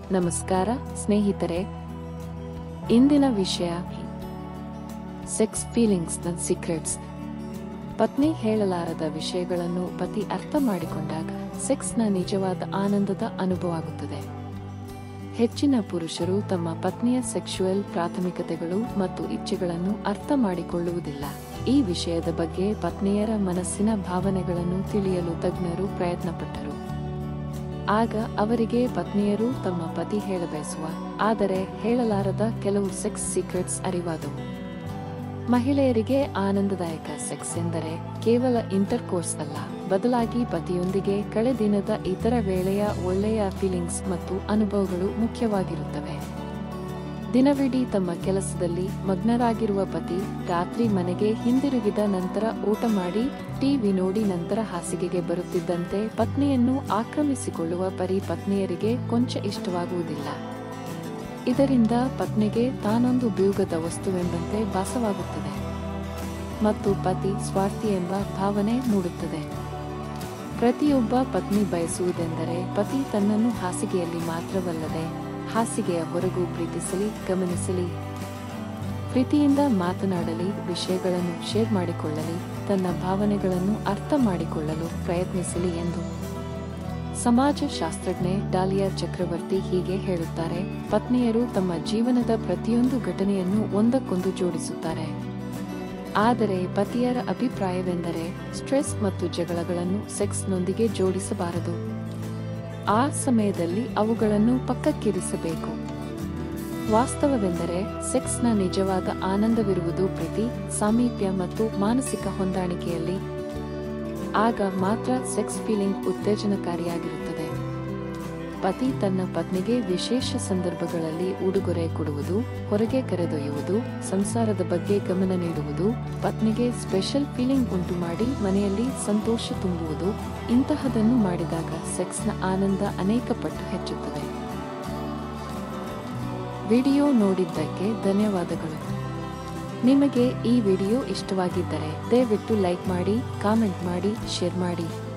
ನಮಸ್ಕಾರ ಸ್ನೇಹಿತರೆ ಇಂದಿನ ವಿಷಯ ಸೆಕ್ಸ್ ಫೀಲಿಂಗ್ಸ್ ದ ಸೀಕ್ರೆಟ್ಸ್ ಪತ್ನಿ ಹೇಳಲಾರದ ವಿಷಯಗಳನ್ನು ಪತಿ ಅರ್ಥ ಮಾಡಿಕೊಂಡಾಗ ಸೆಕ್ಸ್ನ ನಿಜವಾದ ಆನಂದದ ಅನುಭವ ಆಗುತ್ತದೆ ಹೆಚ್ಚಿನ ಪುರುಷರು ತಮ್ಮ ಪತ್ನಿಯ ಸೆಕ್ಸುವಲ್ ಪ್ರಾಥಮಿಕತೆಗಳು ಮತ್ತು ಇಚ್ಛೆಗಳನ್ನು ಅರ್ಥ ಮಾಡಿಕೊಳ್ಳುವುದಿಲ್ಲ ಈ ವಿಷಯದ ಬಗ್ಗೆ ಪತ್ನಿಯರ ಮನಸ್ಸಿನ ಭಾವನೆಗಳನ್ನು ತಿಳಿಯಲು ತಜ್ಞರು ಪ್ರಯತ್ನಪಟ್ಟರು ಆಗ ಅವರಿಗೆ ಪತ್ನಿಯರು ತಮ್ಮ ಪತಿ ಹೇಳಬಯಸುವ ಆದರೆ ಹೇಳಲಾರದ ಕೆಲವು ಸೆಕ್ಸ್ ಸೀಕ್ರೆಟ್ಸ್ ಅರಿವಾದವು ಮಹಿಳೆಯರಿಗೆ ಆನಂದದಾಯಕ ಸೆಕ್ಸ್ ಎಂದರೆ ಕೇವಲ ಇಂಟರ್ ಕೋರ್ಸ್ ಅಲ್ಲ ಬದಲಾಗಿ ಪತಿಯೊಂದಿಗೆ ಕಳೆದಿನದ ಇತರ ವೇಳೆಯ ಒಳ್ಳೆಯ ಫೀಲಿಂಗ್ಸ್ ಮತ್ತು ಅನುಭವಗಳು ಮುಖ್ಯವಾಗಿರುತ್ತವೆ ದಿನವಿಡೀ ತಮ್ಮ ಕೆಲಸದಲ್ಲಿ ಮಗ್ನರಾಗಿರುವ ಪತಿ ರಾತ್ರಿ ಮನೆಗೆ ಹಿಂದಿರುಗಿದ ನಂತರ ಊಟ ಮಾಡಿ ಟಿವಿ ನೋಡಿ ನಂತರ ಹಾಸಿಗೆಗೆ ಬರುತ್ತಿದ್ದಂತೆ ಪತ್ನಿಯನ್ನು ಆಕ್ರಮಿಸಿಕೊಳ್ಳುವ ಪರಿ ಪತ್ನಿಯರಿಗೆ ಕೊಂಚ ಇಷ್ಟವಾಗುವುದಿಲ್ಲ ಇದರಿಂದ ಪತ್ನಿಗೆ ತಾನೊಂದು ಬ್ಯೂಗದ ವಸ್ತುವೆಂಬಂತೆ ಭಾಸವಾಗುತ್ತದೆ ಮತ್ತು ಪತಿ ಸ್ವಾರ್ಥಿ ಎಂಬ ಭಾವನೆ ಮೂಡುತ್ತದೆ ಪ್ರತಿಯೊಬ್ಬ ಪತ್ನಿ ಬಯಸುವುದೆಂದರೆ ಪತಿ ತನ್ನನ್ನು ಹಾಸಿಗೆಯಲ್ಲಿ ಮಾತ್ರವಲ್ಲದೆ ಹಾಸಿಗೆಯ ಹೊರಗೂ ಪ್ರೀತಿಸಲಿ ಗಮನಿಸಲಿ ಪ್ರೀತಿಯಿಂದ ಮಾತನಾಡಲಿ ವಿಷಯಗಳನ್ನು ಶೇರ್ ಮಾಡಿಕೊಳ್ಳಲಿ ತನ್ನ ಭಾವನೆಗಳನ್ನು ಅರ್ಥ ಮಾಡಿಕೊಳ್ಳಲು ಪ್ರಯತ್ನಿಸಲಿ ಎಂದು ಸಮಾಜಶಾಸ್ತ್ರಜ್ಞೆ ಡಾಲಿಯಾ ಚಕ್ರವರ್ತಿ ಹೀಗೆ ಹೇಳುತ್ತಾರೆ ಪತ್ನಿಯರು ತಮ್ಮ ಜೀವನದ ಪ್ರತಿಯೊಂದು ಘಟನೆಯನ್ನು ಒಂದಕ್ಕೊಂದು ಜೋಡಿಸುತ್ತಾರೆ ಆದರೆ ಪತಿಯರ ಅಭಿಪ್ರಾಯವೆಂದರೆ ಸ್ಟ್ರೆಸ್ ಮತ್ತು ಜಗಳಗಳನ್ನು ಸೆಕ್ಸ್ನೊಂದಿಗೆ ಜೋಡಿಸಬಾರದು ಆ ಸಮಯದಲ್ಲಿ ಅವುಗಳನ್ನು ಪಕ್ಕಕ್ಕಿರಿಸಬೇಕು ವಾಸ್ತವವೆಂದರೆ ಸೆಕ್ಸ್ನ ನಿಜವಾದ ಆನಂದವಿರುವುದು ಪ್ರೀತಿ ಸಾಮೀಪ್ಯ ಮತ್ತು ಮಾನಸಿಕ ಹೊಂದಾಣಿಕೆಯಲ್ಲಿ ಆಗ ಮಾತ್ರ ಸೆಕ್ಸ್ ಫೀಲಿಂಗ್ ಉತ್ತೇಜನಕಾರಿಯಾಗಿರುತ್ತದೆ ಪತಿ ತನ್ನ ಪತ್ನಿಗೆ ವಿಶೇಷ ಸಂದರ್ಭಗಳಲ್ಲಿ ಉಡುಗೊರೆ ಕೊಡುವುದು ಹೊರಗೆ ಕರೆದೊಯ್ಯುವುದು ಸಂಸಾರದ ಬಗ್ಗೆ ಗಮನ ನೀಡುವುದು ಪತ್ನಿಗೆ ಸ್ಪೆಷಲ್ ಫೀಲಿಂಗ್ ಉಂಟು ಮಾಡಿ ಮನೆಯಲ್ಲಿ ಸಂತೋಷ ತುಂಬುವುದು ಇಂತಹದನ್ನು ಮಾಡಿದಾಗ ಸೆಕ್ಸ್ನ ಆನಂದ ಅನೇಕ ಪಟ್ಟು ಹೆಚ್ಚುತ್ತದೆ ವಿಡಿಯೋ ನೋಡಿದ್ದಕ್ಕೆ ಧನ್ಯವಾದಗಳು ನಿಮಗೆ ಈ ವಿಡಿಯೋ ಇಷ್ಟವಾಗಿದ್ದರೆ ದಯವಿಟ್ಟು ಲೈಕ್ ಮಾಡಿ ಕಾಮೆಂಟ್ ಮಾಡಿ ಶೇರ್ ಮಾಡಿ